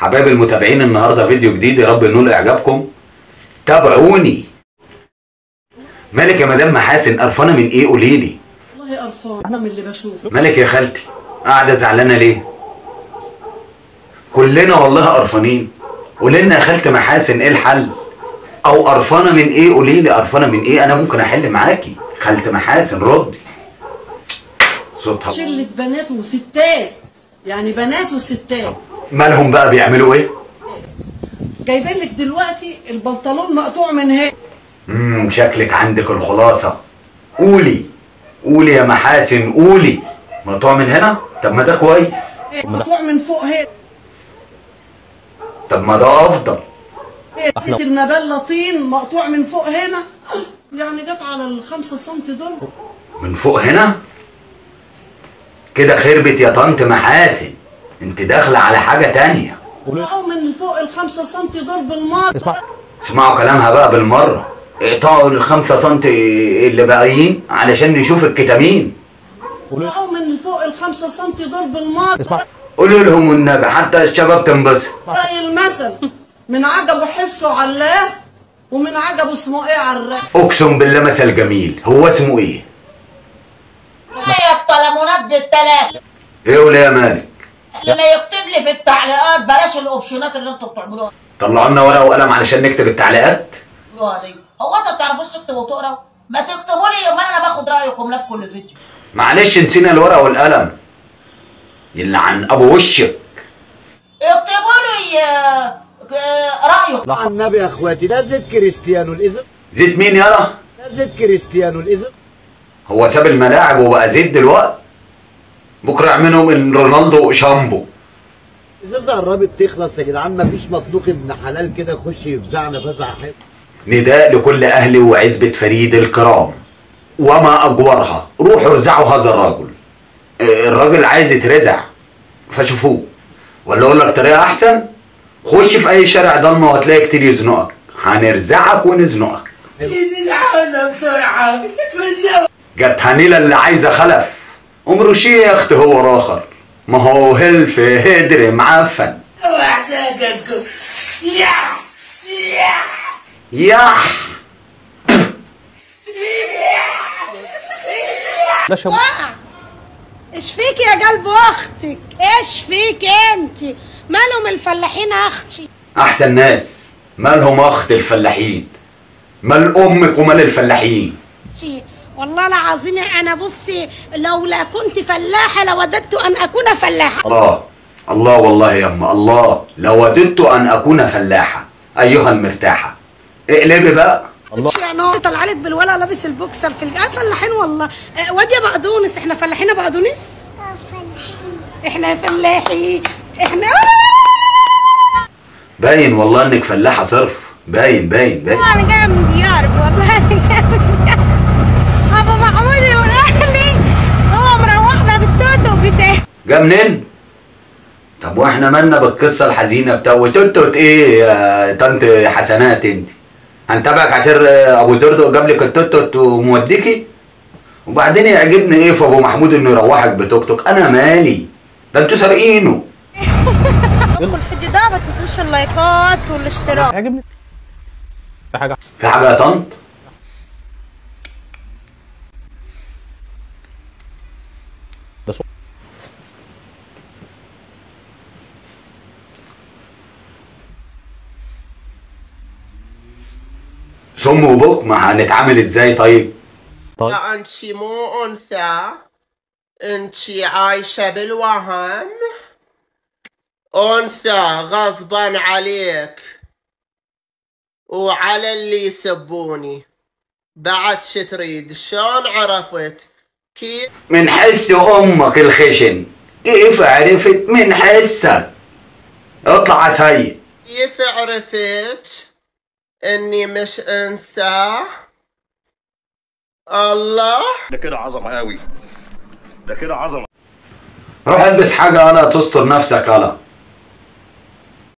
حبايب المتابعين النهارده فيديو جديد يا رب ينول اعجابكم تابعوني مالك يا مدام محاسن قرفانه من ايه قولي لي والله قرفان انا من اللي بشوفه مالك يا خالتي قاعده زعلانه ليه كلنا والله قرفانين قولي لنا يا خالتي محاسن ايه الحل او قرفانه من ايه قولي لي قرفانه من ايه انا ممكن احل معاكي خالتي محاسن ردي صوتها شلة بنات وستات يعني بنات وستات مالهم بقى بيعملوا ايه جايبين لك دلوقتي البنطلون مقطوع من هنا امم شكلك عندك الخلاصه قولي قولي يا محاسن قولي مقطوع من هنا طب ما ده كويس مقطوع من فوق هنا طب ما ده افضل لقيت المبلة طين مقطوع من فوق هنا يعني جت على الخمسة سنتي دول من فوق هنا كده خربت يا طنط محاسن انت داخله على حاجه تانية اقطعوا من فوق الخمسة سنتي دول بالمرة اسمع اسمعوا كلامها بقى بالمره اقطعوا الخمسة سنتي اللي باقيين علشان نشوف الكتامين اقطعوا من فوق الخمسة سنتي دول بالمرة اسمع قولوا لهم النبي حتى الشباب تنبسط رأي المثل من عجبه حسه علاه ومن عجبه اسمه ايه عراق اقسم بالله مثل جميل هو اسمه ايه هي الطلبونات بالثلاثة ايه ولا يا مالك اللي ما يكتب لي في التعليقات بلاش الاوبشنات اللي انتوا بتعملوها طلعوا لنا ورقه وقلم علشان نكتب التعليقات بتعملوها دي هو انتوا ما بتعرفوش تكتبوا وتقراوا ما تكتبوا لي يوم انا باخد رايكم لا في كل فيديو معلش نسينا الورقه والقلم يلعن ابو وشك اكتبوا لي آه، آه، رايكم لا النبي يا اخواتي ده زيت كريستيانو الاذن زيت مين يلا ده زيت كريستيانو الاذن هو ساب الملاعب وبقى زيت دلوقتي بكره يعملوا من رونالدو شامبو الازازه قربت تخلص يا جدعان مفيش مخلوق ابن حلال كده يخش يفزعنا فزع حلو نداء لكل اهل وعزبة فريد الكرام وما اجورها روحوا ارزعوا هذا الرجل آه، الراجل عايز يترزع فشوفوه ولا اقول لك طريقه احسن خش في اي شارع ضلمه وهتلاقي كتير يزنقك هنرزعك ونزنقك جت هنيله اللي عايزه خلف امرشيه يا اختي هو راخر ما هو هلف هدر معفن يح لا شم... ايش فيك يا قلب اختك ايش فيك انت مالهم الفلاحين اختي احسن ناس مالهم اخت الفلاحين مال امك ومال الفلاحين شي. والله العظيم انا بصي لولا كنت فلاحه لوددت ان اكون فلاحه الله الله والله يا اما الله لوددت ان اكون فلاحه ايها المرتاحه اقلبي بقى الله يعني طلع لك بالولا لابس البوكسر في الج- آه فلاحين والله آه، واد يا بقدونس احنا فلاحين يا بقدونس احنا فلاحين احنا باين والله انك فلاحه صرف باين باين باين انا جايه من ديار والله انا جايه من ديار ابو محمود والاهلي هو مروحنا بالتوتو بتاعي جا منين طب واحنا مالنا بالقصه الحزينه بتاع وتوتوت ايه يا طنط حسنات انت هنتابعك عشان ابو زردق جاب لك التوتوت وموديكي وبعدين يعجبني ايه في ابو محمود انه يروحك بتوك توك انا مالي ده انتوا سارقينه ادخل في الفيديو ده ما تنسوش اللايكات والاشتراك عجبني في حاجه في حاجه يا طنط ده صوت سم وبك ما هنتعامل ازاي طيب طيب أنت مو أنثى أنت عايشة بالوهم أنثى غصبا عليك وعلى اللي يسبوني بعد شو تريد شلون عرفت كيف من حس امك الخشن كيف عرفت من حسك اطلع يا سيد كيف عرفت اني مش انثى الله ده كده عظمه قوي ده كده عظمه روح البس حاجه انا تستر نفسك انا